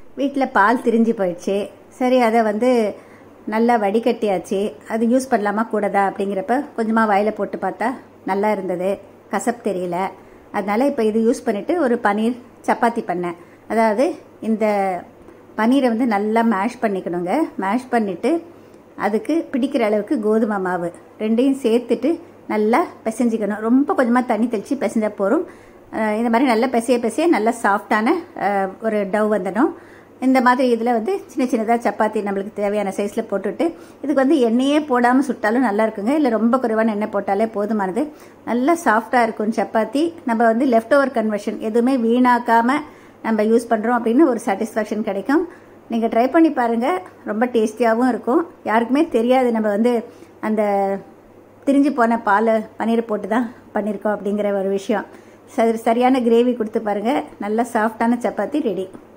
வீட்டில் பால் திரிஞ்சு போயிடுச்சு சரி அதை வந்து நல்லா வடிகட்டியாச்சு அது யூஸ் பண்ணலாமா கூடதா அப்படிங்கிறப்ப கொஞ்சமாக வாயில் போட்டு பார்த்தா நல்லா இருந்தது கசப்பு தெரியல அதனால இப்போ இது யூஸ் பண்ணிவிட்டு ஒரு பன்னீர் சப்பாத்தி பண்ணேன் அதாவது இந்த பன்னீரை வந்து நல்லா மேஷ் பண்ணிக்கணுங்க மேஷ் பண்ணிவிட்டு அதுக்கு பிடிக்கிற அளவுக்கு கோதுமை மாவு ரெண்டையும் சேர்த்துட்டு நல்லா பிசைஞ்சிக்கணும் ரொம்ப கொஞ்சமாக தண்ணி தெளித்து பிசைஞ்சா போதும் அஹ் இந்த மாதிரி நல்லா பிசைய பிசைய நல்லா சாஃப்டான ஒரு டவ் வந்துடும் இந்த மாதிரி இதில் வந்து சின்ன சின்னதாக சப்பாத்தி நம்மளுக்கு தேவையான சைஸில் போட்டுட்டு இதுக்கு வந்து எண்ணெயே போடாமல் சுட்டாலும் நல்லா இருக்குங்க இல்லை ரொம்ப குறைவான எண்ணெய் போட்டாலே போதுமானது நல்லா சாஃப்டாக இருக்கும் சப்பாத்தி நம்ம வந்து லெஃப்ட் ஓவர் கன்வர்ஷன் எதுவுமே வீணாக்காமல் நம்ம யூஸ் பண்ணுறோம் அப்படின்னு ஒரு சாட்டிஸ்ஃபேக்ஷன் கிடைக்கும் நீங்கள் ட்ரை பண்ணி பாருங்கள் ரொம்ப டேஸ்டியாகவும் இருக்கும் யாருக்குமே தெரியாது நம்ம வந்து அந்த திரிஞ்சு போன பால் பன்னீர் போட்டு தான் பண்ணியிருக்கோம் அப்படிங்கிற ஒரு விஷயம் சரி சரியான கிரேவி கொடுத்து பாருங்கள் நல்ல சாஃப்டான சப்பாத்தி ரெடி